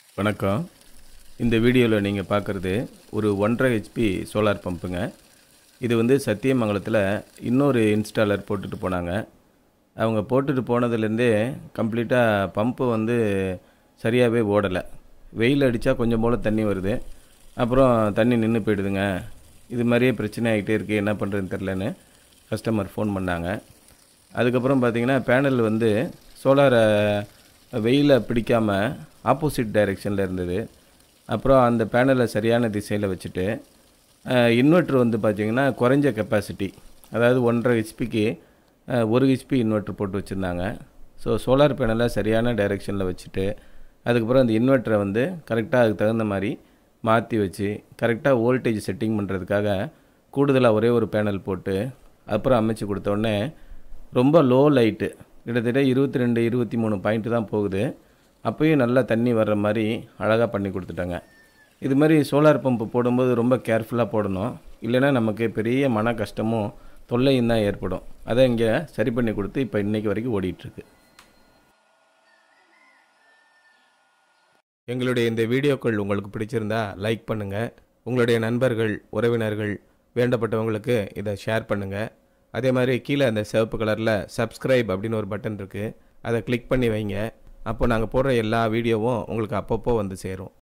வணக்கம் இந்த வீடியோவில் நீங்கள் பார்க்குறது ஒரு ஒன்றரை ஹெச்பி சோலார் பம்புங்க இது வந்து சத்தியமங்கலத்தில் இன்னொரு இன்ஸ்டாலர் போட்டுட்டு போனாங்க அவங்க போட்டுட்டு போனதுலேருந்தே கம்ப்ளீட்டாக பம்பு வந்து சரியாகவே ஓடலை வெயில் அடித்தா கொஞ்சம் போல் தண்ணி வருது அப்புறம் தண்ணி நின்று போயிடுதுங்க இது மாதிரியே பிரச்சனை ஆகிட்டே இருக்குது என்ன பண்ணுறதுன்னு தெரிலன்னு கஸ்டமர் ஃபோன் பண்ணாங்க அதுக்கப்புறம் பார்த்தீங்கன்னா பேனல் வந்து சோலாரை வெயிலை பிடிக்காம ஆப்போசிட் டைரெக்ஷனில் இருந்தது அப்புறம் அந்த பேனலை சரியான திசையில் வச்சுட்டு இன்வெர்ட்ரு வந்து பார்த்திங்கன்னா குறைஞ்ச கெப்பாசிட்டி அதாவது ஒன்றரை ஹெச்பிக்கு ஒரு ஹெச்பி இன்வெர்ட்ரு போட்டு வச்சுருந்தாங்க ஸோ சோலார் பேனலை சரியான டைரெக்ஷனில் வச்சுட்டு அதுக்கப்புறம் அந்த இன்வெர்ட்டரை வந்து கரெக்டாக அதுக்கு தகுந்த மாதிரி மாற்றி வச்சு கரெக்டாக வோல்டேஜ் செட்டிங் பண்ணுறதுக்காக கூடுதலாக ஒரே ஒரு பேனல் போட்டு அப்புறம் அமைச்சு கொடுத்த உடனே ரொம்ப லோ லைட்டு கிட்டத்தட்ட இருபத்தி ரெண்டு இருபத்தி மூணு பாயிண்ட்டு தான் போகுது அப்போயும் நல்லா தண்ணி வர்ற மாதிரி அழகாக பண்ணி கொடுத்துட்டாங்க இது மாதிரி சோலார் பம்பு போடும்போது ரொம்ப கேர்ஃபுல்லாக போடணும் இல்லைன்னா நமக்கு பெரிய மன கஷ்டமும் தொல்லையும் தான் ஏற்படும் அதை இங்கே சரி பண்ணி கொடுத்து இப்போ இன்றைக்கி வரைக்கும் ஓடிட்டுருக்கு எங்களுடைய இந்த வீடியோக்கள் உங்களுக்கு பிடிச்சிருந்தா லைக் பண்ணுங்கள் உங்களுடைய நண்பர்கள் உறவினர்கள் வேண்டப்பட்டவங்களுக்கு இதை ஷேர் பண்ணுங்கள் அதே மாதிரி கீழே அந்த சிவப்பு கலரில் சப்ஸ்கிரைப் அப்படின்னு ஒரு பட்டன் இருக்குது அதை கிளிக் பண்ணி வைங்க அப்போ நாங்கள் போடுற எல்லா வீடியோவும் உங்களுக்கு அப்பப்போ வந்து சேரும்